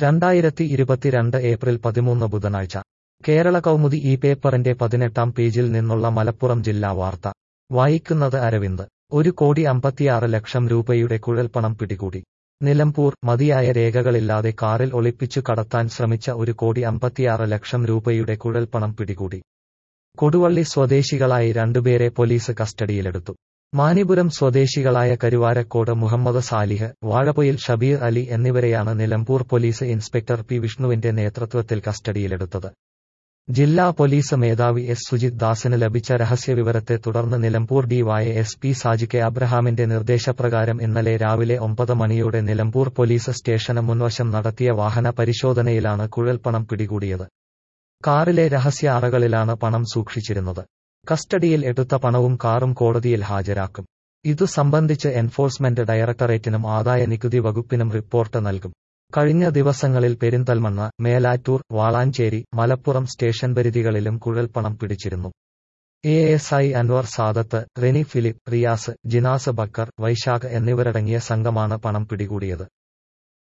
രണ്ടായിരത്തി ഇരുപത്തിരണ്ട് ഏപ്രിൽ പതിമൂന്ന് ബുധനാഴ്ച കേരള കൗമുദി ഈ പേപ്പറിന്റെ പതിനെട്ടാം പേജിൽ നിന്നുള്ള മലപ്പുറം ജില്ലാ വാർത്ത വായിക്കുന്നത് അരവിന്ദ് ഒരു കോടി അമ്പത്തിയാറ് ലക്ഷം രൂപയുടെ കുഴൽപ്പണം പിടികൂടി നിലമ്പൂർ മതിയായ രേഖകളില്ലാതെ കാറിൽ ഒളിപ്പിച്ചു കടത്താൻ ശ്രമിച്ച ഒരു കോടി അമ്പത്തിയാറ് ലക്ഷം രൂപയുടെ കുഴൽപ്പണം പിടികൂടി കൊടുവള്ളി സ്വദേശികളായി രണ്ടുപേരെ പോലീസ് കസ്റ്റഡിയിലെടുത്തു മാനിപുരം സ്വദേശികളായ കരുവാരക്കോട് മുഹമ്മദ് സാലിഹ് വാഴപ്പൊയിൽ ഷബീർ അലി എന്നിവരെയാണ് നിലമ്പൂർ പോലീസ് ഇൻസ്പെക്ടർ പി വിഷ്ണുവിന്റെ നേതൃത്വത്തിൽ കസ്റ്റഡിയിലെടുത്തത് ജില്ലാ പോലീസ് മേധാവി എസ് സുജിത് ദാസിന് ലഭിച്ച രഹസ്യവിവരത്തെ തുടർന്ന് Nilambur DY S P Saji K അബ്രഹാമിന്റെ നിർദ്ദേശപ്രകാരം ഇന്നലെ രാവിലെ ഒമ്പത് മണിയോടെ നിലമ്പൂർ പോലീസ് സ്റ്റേഷന് മുൻവശം നടത്തിയ വാഹന പരിശോധനയിലാണ് കുഴൽപ്പണം പിടികൂടിയത് കാറിലെ രഹസ്യ അറകളിലാണ് പണം സൂക്ഷിച്ചിരുന്നത് കസ്റ്റഡിയിൽ എടുത്ത പണവും കാറും കോടതിയിൽ ഹാജരാക്കും ഇതു സംബന്ധിച്ച് എൻഫോഴ്സ്മെന്റ് ഡയറക്ടറേറ്റിനും ആദായ നികുതി വകുപ്പിനും റിപ്പോർട്ട് നൽകും കഴിഞ്ഞ ദിവസങ്ങളിൽ പെരിന്തൽമണ്ണ മേലാറ്റൂർ വാളാഞ്ചേരി മലപ്പുറം സ്റ്റേഷൻ പരിധികളിലും കുഴൽപ്പണം പിടിച്ചിരുന്നു A S I Anwar Sadath Reni Philip Riyas Jinas Bakkar Vysakh എന്നിവരടങ്ങിയ സംഘമാണ് പണം പിടികൂടിയത്